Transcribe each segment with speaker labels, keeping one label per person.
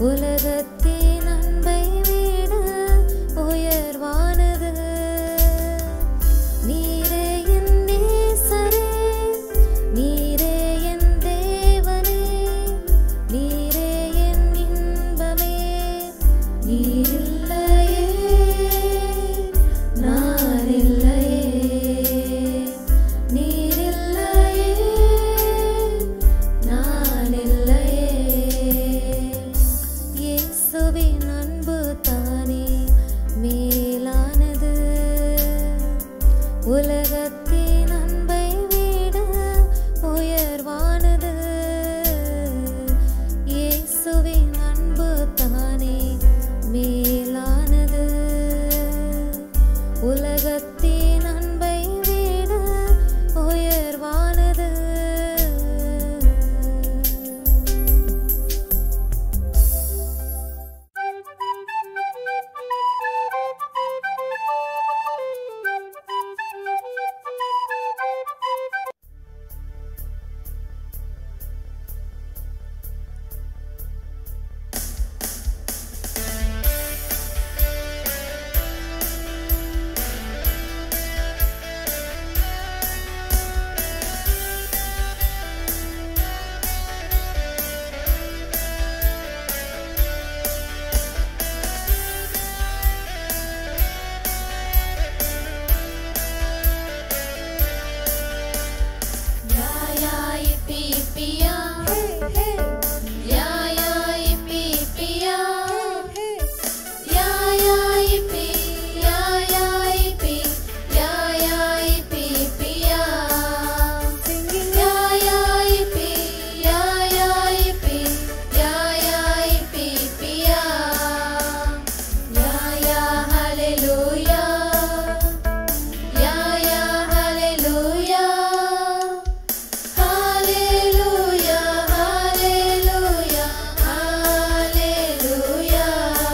Speaker 1: உலகத்தின் அன்பை விட உயர்வானது நீரே என் நேசரே நீரே என் தேவனே நீரே என் இன்பமே நீரில்லையே நான் இல்லையே நீரில்லையே நான் இல்லையே இயேசுவின் அன்பு தானே மேலானது உலகத்தின் அன்பை விட உயர்வானது இயேசுவின் அன்பு தானே மேலானது உலகத்தின் அன்பை விட உயர்வானது
Speaker 2: Ya ya yippee yippee ya. Ya ya yippee yippee ya. Ya ya yippee, ya ya yippee, ya ya yippee yippee ya. Ya ya yippee, ya ya yippee, ya ya yippee yippee ya. Ya ya hallelujah. Ya ya hallelujah. Hallelujah, hallelujah, hallelujah.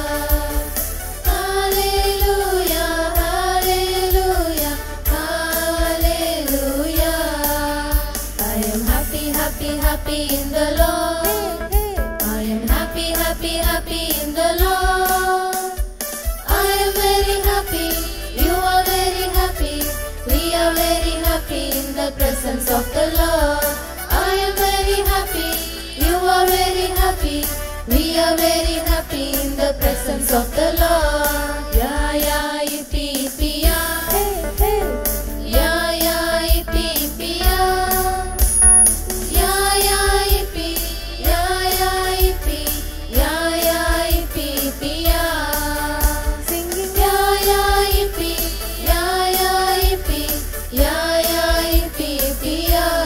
Speaker 2: Hallelujah, hallelujah, hallelujah. I am happy, happy, happy in the Lord. I am happy, happy, happy in the Lord. I am very happy, you are very happy, we are very happy in the presence of the Lord. I am very happy, you are very happy, we are very happy in the presence of the Lord. Yeah, yeah, yippee, yippee, yeah. Yeah, yeah, yippee, yippee, yeah. Yeah, yeah, yippee, yeah, yeah, yippee, yeah, yeah, yippee, yippee, yeah. Singing, yeah, yeah, yippee, yeah, yeah, yippee, yeah, yeah, yippee, yippee, yeah.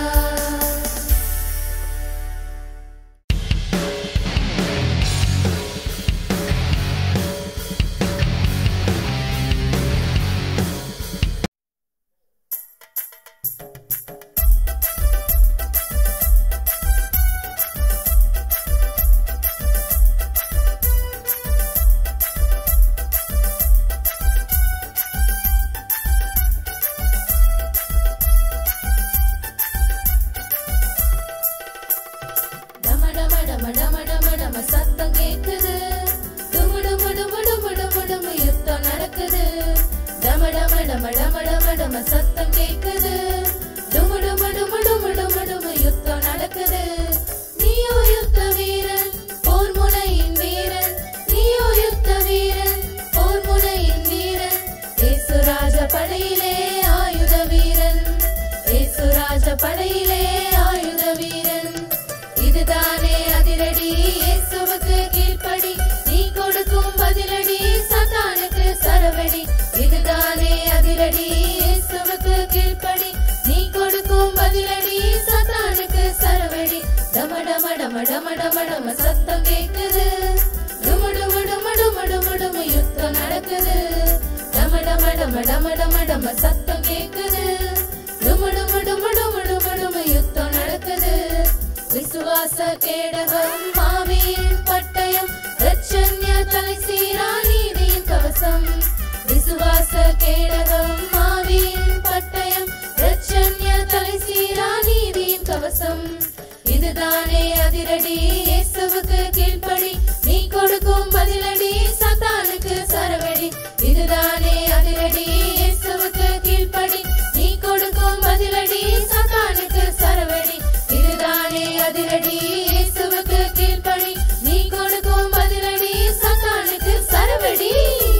Speaker 2: டம டம டம டம டம டம சத்தம் கேக்குது டுமு டுமு டுமு டுமு டுமு டுமு யுத்தம் நடக்குது டம டம டம டம டம டம சத்தம் கேக்குது டுமு டுமு டுமு டுமு டுமு டுமு யுத்தம் நடக்குது நீயோ யுத்த வீரன் போர் முனையின் வீரன் நீயோ யுத்த வீரன் போர் முனையின் வீரன் ஏசுராஜ படையிலே ஆயுத வீரன் ஏசுராஜ படையிலே ஆயுத வீரன் இதுதானே அதிரடி இயேசுவுக்கு கீழ்ப்படி நீ கொடுக்கும் பதிலடி சத்தானுக்கு சரவடி இதுதானே அதிரடி இயேசுவுக்கு கீழ்ப்படி நீ கொடுக்கும் பதிலடி சத்தானுக்கு சரவடி டம டம டம டம டம டம சத்தம் கேக்குது டுமு டுமு டுமு டுமு டுமு டுமு யுத்தம் நடக்குது டம டம டம டம டம டம சத்தம் கேக்குது டுமு டுமு டுமு டுமு டுமு டுமு யுத்தம் நடக்குது விசுவாச கேடகம் மாவியின் பட்டயம் ரட்சண்ய தலை சீரா நீதியின் கவசம் விசுவாச கேடகம் மாவியின் பட்டயம் ரட்சண்ய தலை சீரா நீதியின் கவசம் இது இதுதானே அதிரடி இயேசுவுக்கு கீழ்ப்படி நீ கொடுக்கும் பதிலடி சத்தானுக்கு சரவெடி இதுதானே அதிரடி இயேசுவுக்கு கீழ்ப்படி நீ கொடுக்கும் பதிலடி சத்தானுக்கு சரவெடி இதுதானே அதிரடி இயேசுவுக்கு கீழ்ப்படி நீ கொடுக்கும் பதிலடி சத்தானுக்கு சரவெடி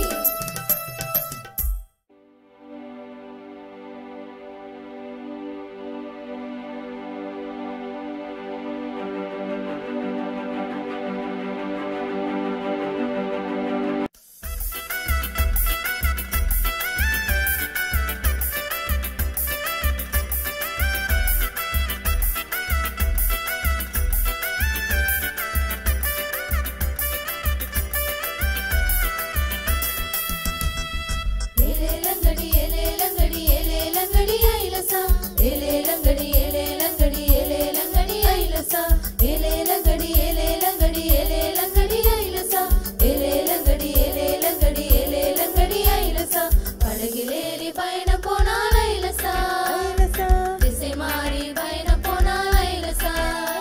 Speaker 2: ஏலேலங்கடி ஏலேலங்கடி ஏலேலங்கடி ஐலசா ஏலேலங்கடி ஏலேலங்கடி ஏலேலங்கடி ஐலசா ஏலேலங்கடி ஏலேலங்கடி ஏலேலங்கடி ஐலசா ஏலேலங்கடி ஏலேலங்கடி ஏலேலங்கடி ஐலசா படகிலேறி பயணம் போனால் ஐலசா திசை மாறி பயணம் போனால் ஐலசா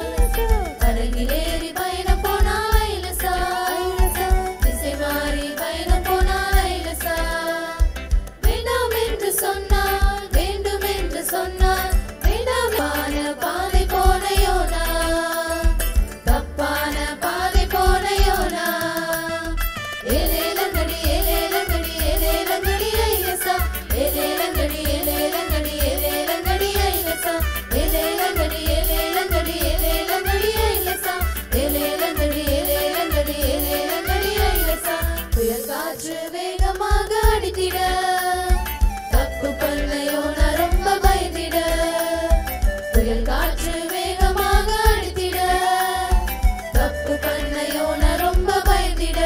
Speaker 2: படகிலேறி பயணம் போனால் ஐலசா திசை மாறி பயணம் போனால் ஐலசா வேண்டாம் என்று சொன்னால் வேண்டும் என்று சொன்னால் வேண்டாமான பாதை போன யோனா தப்பான பாதை போன யோனா ஏலேலங்கடி ஏலேலங்கடி ஏலேலங்கடி ஐலசா ஏலேலங்கடி ஏலேலங்கடி ஏலேலங்கடி ஐலசா ஏலேலங்கடி ஏலேலங்கடி ஏலேலங்கடி ஐலசா ஏலேலங்கடி ஏலேலங்கடி ஏலேலங்கடி ஐலசா புயல் காற்று வேகமாக அடித்திட தப்பு பண்ணையோனா ரொம்ப பயந்திட புயல் காற்று வேகமாக அடித்திட தப்பு பண்ணையோனா ரொம்ப பயந்திட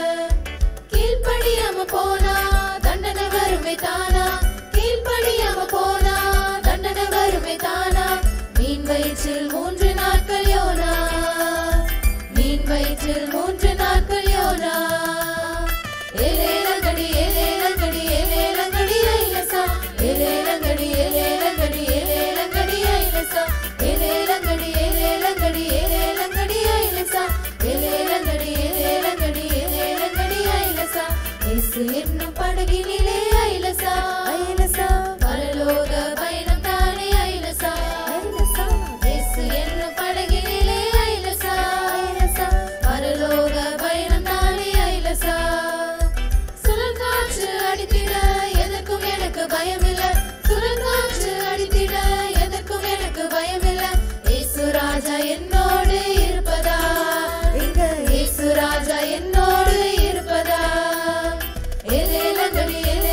Speaker 2: கீழ்ப்படியாம போனா தண்டனை வருமே தானா கீழ்ப்படியாம போனா தண்டனை வருமே தானா மீன் வயிற்றில் மூன்று நாட்கள் யோனா மீன் வயிற்றில் மூன்று நாட்கள் யோனா ஏலேலங்கடி ஏலேலங்கடி ஏலேலங்கடி ஐலசா ஏலேலங்கடி ஏலேலங்கடி ஏலேலங்கடி ஐலசா ஏலேலங்கடி ஏலேலங்கடி ஏலேலங்கடி ஐலசா ஏலேலங்கடி ஏலேலங்கடி ஏலேலங்கடி ஐலசா இயேசு என்னும் படகினிலே ஐலசா ஐலசா பரலோக பயணம் தானே ஐலசா ஐலசா இயேசு என்னும் படகினிலே ஐலசா ஐலசா பரலோக பயணம் தானே ஐலசா சுழல் காற்று அடித்திட எதற்கும் எனக்கு பயமில்ல சுழல் காற்று அடித்திட எதற்கும் எனக்கு பயமில்ல இயேசு ராஜா என்னோடு இருப்பதா இயேசு ராஜா என்னோடு இருப்பதா ஏலேலங்கடி ஏலே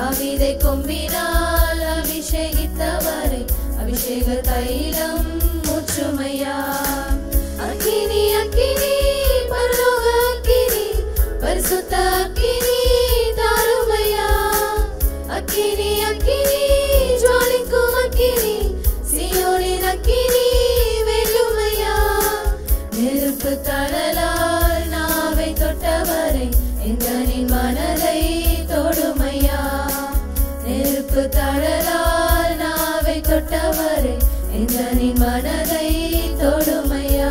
Speaker 2: தாவீதை கொம்பினால் அபிஷேகித்தவரை அபிஷேக தைலம் முற்றுமையா அக்கினி அக்கினி பரலோக அக்கினி பரிசுத்த அக்கினி தாருமையா அக்கினி அக்கினி ஜுவாலிக்கும் அக்கினி சியோனின் அக்கினி வெல்லுமையா நெருப்பு தழலால் நாவை தொட்டவரை எங்களின் மனதை தொடுமையா நெருப்பு தழலால் நாவை தொட்டவரை எங்களின் மனதை தொடுமையா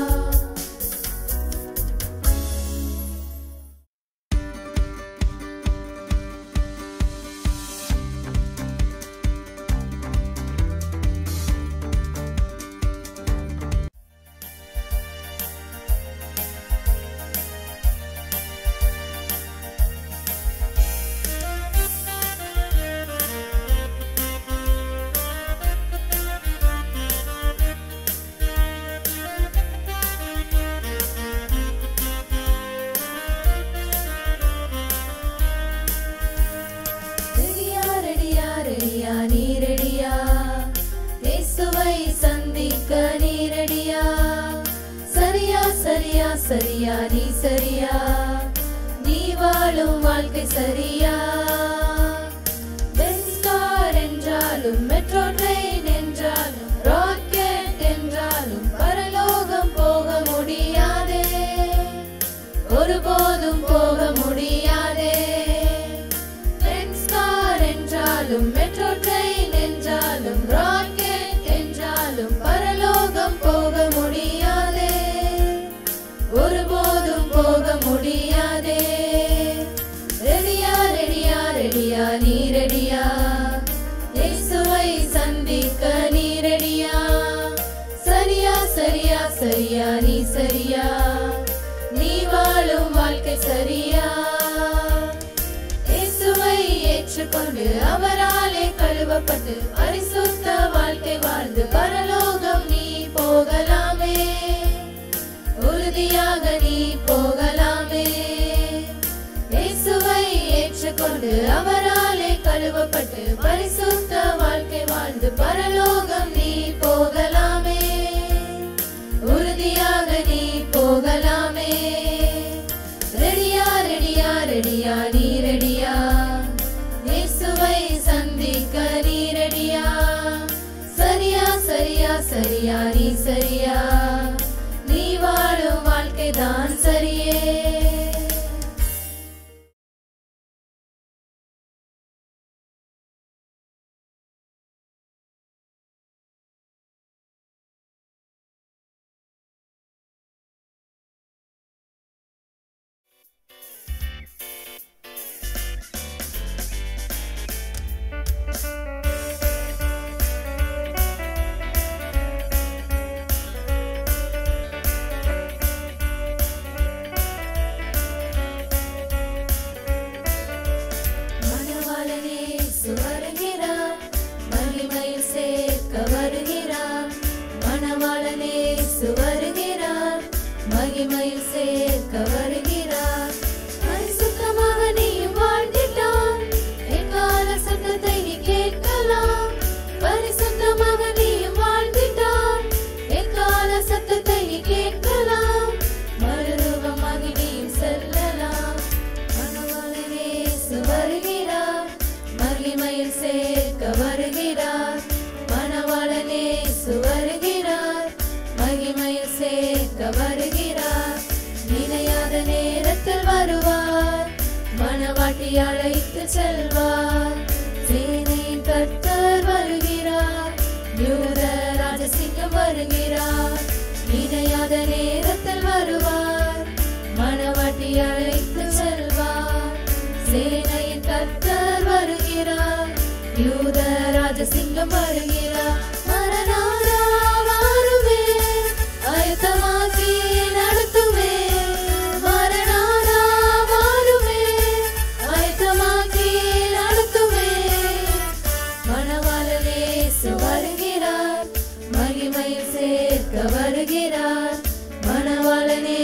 Speaker 2: ரெடியா ரெடியா ரெடியா நீ ரெடியா இயேசுவை சந்திக்க நீ ரெடியா சரியா சரியா சரியா நீ சரியா நீ வாழும் வாழ்க்கை சரியா பென்ஸ் கார் என்றாலும் மெட்ரோ ட்ரெயின் என்றாலும் ராக்கெட் என்றாலும் பரலோகம் போக முடியாதே ஒருபோதும் போக முடியாதே பென்ஸ் கார் என்றாலும் மெட்ரோ ட்ரெயின் என்றாலும் ராக்கெட் என்றாலும் பரலோகம் போக முடியாதே ஒருபோதும் போக முடியாதே ரெடியா ரெடியா ரெடியா நீ ரெடியா இயேசுவை சந்திக்க நீ ரெடியா சரியா சரியா சரியா நீ சரியா நீ வாழும் வாழ்க்கை சரியா இயேசுவை ஏற்றுக்கொண்டு அவராலே கழுவப்பட்டு பரிசுத்த வாழ்க்கை வாழ்ந்து பரலோகம் நீ போகலாமே உறுதியாக நீ போகலாமே இயேசுவை ஏற்றுக்கொண்டு அவராலே கழுவப்பட்டு பரிசுத்த வாழ்க்கை வாழ்ந்து பரலோகம் நீ போகலாமே உறுதியாக நீ போகலாமே ரெடியா ரெடியா ரெடியா நீ ரெடியா இயேசுவை சந்திக்க நீ ரெடியா சரியா சரியா சரியா நீ சரியா நீ வாழும் வாழ்க்கை தான் சரியே மணவாளனே சுவருகிறார் மகிமையில் சேர்க்க வருகிறார் மணவாளனே சுவருகிறார் மகிமையில் சேர்க்க வருகிறார் பரிசுத்தமாக நீயும் வாழ்ந்திட்டான் எக்கால சத்தத்தை நீ கேட்கலாம் பரிசுத்தமாக நீயும் வாழ்ந்திட்டான் எக்கால சத்தத்தை நீ கேட்கலாம் மறுரூபமாக நீயும் செல்லலாம் மணவாளனே வருகிறார் மகிமையில் சேர்க்க வருகிறார் மணவாளனே வருகிறார் மகிமையில் சேர்க்க வருகிறார் நினையாத நேரத்தில் வருவார் மணவாட்டி அழைத்து செல்வார் சேனையின் கர்த்தர் வருகிறார் யூத ராஜசிங்கம் வருகிறார் நினையாத நேரத்தில் வருவார் மணவாட்டி அழைத்து செல்வார் சேனையின் கர்த்தர் வருகிறார் யூத ராஜசிங்கம் வருகிறார் மரணாரா வாருமே ஆயத்தமாக்கி நடத்துமே மரணாரா வாருமே ஆயத்தமாக்கி நடத்துமே மணவாளனே வருகிறார் மகிமையில் சேர்க்க வருகிறார் மணவாளனே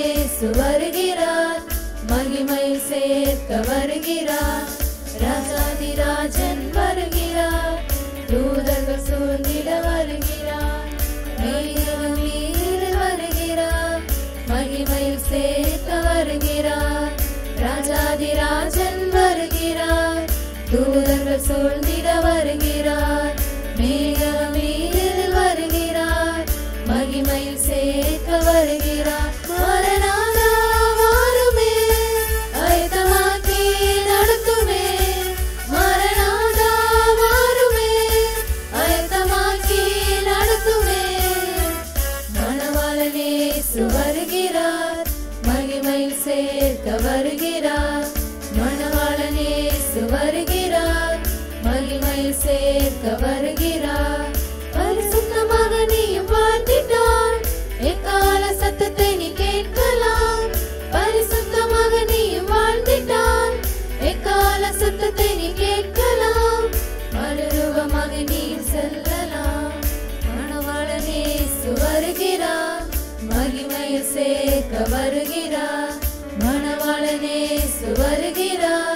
Speaker 2: வருகிறார் மகிமையில் சேர்க்க வருகிறார் ராஜாதி ராஜ ராஜன் வருகிறார் தூதர்கள் சூழ்ந்திட வருகிறார் மேகம் மீது வருகிறார் மகிமையில் சேர்க்க வருகிறார் ராஜாதிராஜன் வருகிறார் தூதர்கள் சூழ்ந்திட வருகிறார் மேகம் மீது வருகிறார் மகிமையில் சேர்க்க வருகிறார் மரணாதா வாருமே ஆயத்தமாக்கி நடத்துமே மரணாதா வாருமே ஆயத்தமாக்கி நடத்துமே மணவாளனே வருகிறார் மகிமையில் சேர்க்க வருகிறார் மணவாளனே வருகிறார் மகிமையில் சேர்க்க வருகிறார் பரிசுத்தமாக நீயும் வாழ்ந்திட்டார் எக்கால சத்தத்தை நீ கேட்கலாம் பரிசுத்தமாக நீயும் வாழ்ந்திட்டார் எக்கால சத்தத்தை நீ கேட்கலாம் மறுரூபமாக நீயும் செல்லலாம் மணவாளனே வருகிறார் மகிமையில் சேர்க்க வருகிறார் மணவாளனே வருகிறார்